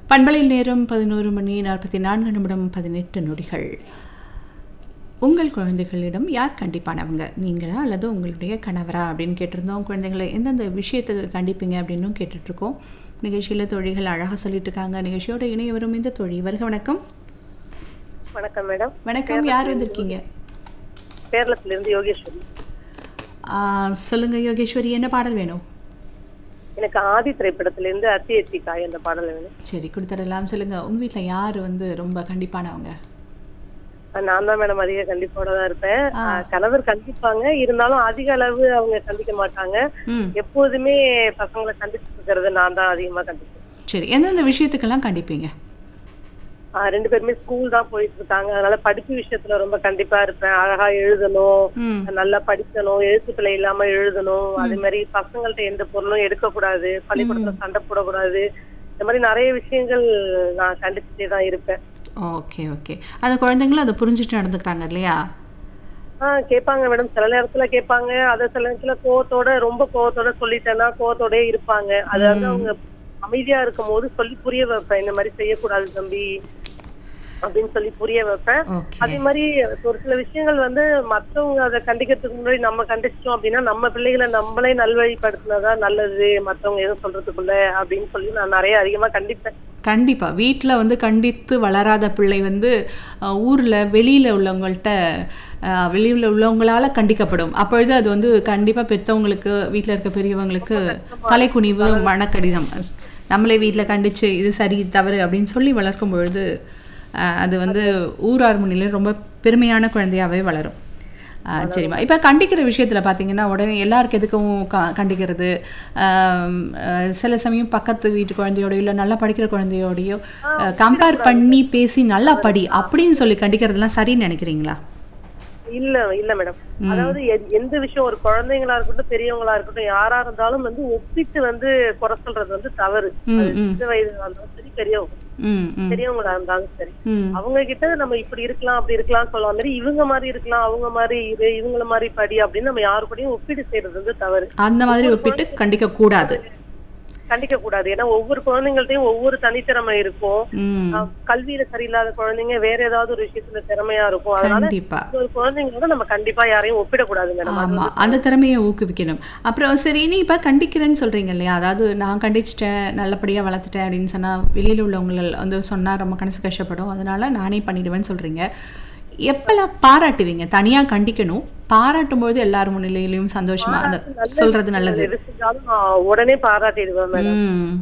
பண்பலையில் நேரம் பதினோரு மணி நாற்பத்தி நான்கு நிமிடம் பதினெட்டு நொடிகள் உங்கள் குழந்தைகளிடம் யார் கண்டிப்பானவங்க நீங்களா அல்லது உங்களுடைய கணவரா அப்படின்னு கேட்டிருந்தோம் குழந்தைகளை எந்தெந்த விஷயத்துக்கு கண்டிப்பீங்க அப்படின்னும் கேட்டுட்ருக்கோம் நிகழ்ச்சியில் தொழில்கள் அழகாக சொல்லிட்டு இருக்காங்க நிகழ்ச்சியோட இணைய வரும் இந்த தொழில் வருக வணக்கம் வணக்கம் மேடம் வணக்கம் யார் வந்திருக்கீங்க கேரளத்துல இருந்து யோகேஸ்வரி ஆ, சொல்லுங்க யோகேஸ்வரி என்ன பாடல் வேணும் எனக்கு ஆதி திரைப்படத்துல இருந்து அத்தி எத்தி காய் அந்த பாடல் வேணும் சரி கொடுத்துடலாம் சொல்லுங்க உங்க வீட்டில் யார் வந்து ரொம்ப கண்டிப்பானவங்க அஹ் நான் தான் மேடம் அதிக கண்டிப்போட தான் இருப்பேன் அஹ் கணவர் கண்டிப்பாங்க இருந்தாலும் அதிக அளவு அவங்க கண்டிக்க மாட்டாங்க ம் எப்போதுமே பசங்களை கண்டிச்சு இருக்கிறது நான் தான் அதிகமா கண்டிப்பேன் சரி எந்தெந்த விஷயத்துக்கெல்லாம் கண்டிப்பீங்க அஹ் ரெண்டு பேருமே ஸ்கூல் தான் போயிட்டு இருக்காங்க அதனால படிப்பு விஷயத்துல ரொம்ப கண்டிப்பா இருப்பேன் அழகா எழுதணும் ம் நல்லா படிக்கணும் எழுத்துப்பிழை இல்லாம எழுதணும் அதே மாதிரி பசங்கள்ட்ட எந்த பொருளும் எடுக்கக்கூடாது பள்ளிக்கூடத்துல சண்டை போடக்கூடாது இந்த மாதிரி நிறைய விஷயங்கள் நான் கண்டிச்சுட்டே தான் இருப்பேன் ஓகே ஓகே அந்த குழந்தைங்களும் அதை புரிஞ்சுட்டு நடந்துக்கிறாங்க இல்லையா ஆஹ் கேட்பாங்க மேடம் சில நேரத்துல கேட்பாங்க அத சில நேரத்துல கோவத்தோட ரொம்ப கோவத்தோட சொல்லிட்டேன்னா கோவத்தோடயே இருப்பாங்க அது வந்து அவங்க அமைதியா இருக்கும் போது சொல்லி புரிய வைப்பேன் இந்த மாதிரி செய்யக்கூடாது தம்பி அப்படின்னு சொல்லி புரிய வைப்பேன் ஓகே அதே மாதிரி ஒரு சில விஷயங்கள் வந்து மத்தவங்க அதை கண்டிக்கிறதுக்கு முன்னாடி நம்ம கண்டிச்சிட்டோம் அப்படின்னா நம்ம பிள்ளைகளை நம்மளே நல்வழிப்படுத்தினதான் நல்லது மத்தவங்க எதுவும் சொல்றதுக்குள்ள அப்படின்னு சொல்லி நான் நிறைய அதிகமா கண்டிப்பேன் கண்டிப்பா வீட்டில் வந்து கண்டித்து வளராத பிள்ளை வந்து அஹ், ஊர்ல வெளியில உள்ளவங்கள்ட்ட அஹ், வெளியில உள்ளவங்களால கண்டிக்கப்படும் அப்பொழுது அது வந்து கண்டிப்பா பெற்றவங்களுக்கு வீட்டில் இருக்க பெரியவங்களுக்கு தலைக்குனிவு மனக்கடிதம் நம்மளே வீட்டில் கண்டிச்சு இது சரி இது தவறு அப்படின்னு சொல்லி வளர்க்கும் பொழுது அஹ், அது வந்து ஊரார் முன்னிலையில் ரொம்ப பெருமையான குழந்தையாவே வளரும் ஆ, சரிம்மா இப்போ கண்டிக்கிற விஷயத்தில் பார்த்தீங்கன்னா உடனே எல்லாருக்கு எதுக்கும் க கண்டிக்கிறது ஆம், அஹ், சில சமயம் பக்கத்து வீட்டு குழந்தையோடயோ இல்லை நல்லா படிக்கிற குழந்தையோடையோ கம்பேர் பண்ணி பேசி நல்லா படி அப்படின்னு சொல்லி கண்டிக்கிறதுலாம் சரின்னு நினைக்கிறீங்களா இல்ல இல்ல மேடம் அதாவது எ- எந்த விஷயம் ஒரு குழந்தைங்களா இருக்கட்டும் பெரியவங்களா இருக்கட்டும் யாரா இருந்தாலும் வந்து ஒப்பிட்டு வந்து குறை சொல்றது வந்து தவறு ம் அது ம் சின்ன வயதுல இருந்தாலும் சரி பெரியவங்க ம் ம் பெரியவங்களா இருந்தாலும் சரி ம் அவங்க கிட்ட நம்ம இப்படி இருக்கலாம் அப்படி இருக்கலாம் சொல்லலாம் மாதிரி இவங்க மாதிரி இருக்கலாம் அவங்க மாதிரி இரு இவங்கள மாதிரி படி அப்படின்னு நம்ம யாரு கூடயும் ஒப்பீடு செய்யறது வந்து தவறு அந்த மாதிரி ஒப்பிட்டு கண்டிக்க கூடாது கண்டிக்க கூடாது ஏன்னா ஒவ்வொரு குழந்தைங்கள்ட்டயும் ஒவ்வொரு தனித்திறமை இருக்கும் ம் அஹ் கல்வியில சரியில்லாத குழந்தைங்க வேற ஏதாவது ஒரு விஷயத்துல திறமையா இருக்கும் அதனால கண்டிப்பா ஒரு குழந்தைங்களோட நம்ம கண்டிப்பா யாரையும் ஒப்பிடக்கூடாது மேடம் அது ஆமா அந்த திறமையை ஊக்குவிக்கணும் அப்புறம் சரி நீ இப்ப கண்டிக்கிறேன்னு சொல்றீங்க இல்லையா அதாவது நான் கண்டிச்சிட்டேன் நல்லபடியா வளர்த்துட்டேன் அப்படின்னு சொன்னா வெளியில உள்ளவங்க வந்து சொன்னா ரொம்ப கனசு கஷ்டப்படும் அதனால நானே பண்ணிடுவேன்னு சொல்றீங்க எப்பெல்லாம் பாராட்டுவீங்க தனியா கண்டிக்கணும் பாராட்டும் பொழுது எல்லார் முன்னிலையிலையும் சந்தோஷமா அந்த சொல்றது நல்லது எது செஞ்சாலும் நான் உடனே பாராட்டிடுவேன் மேடம் ம்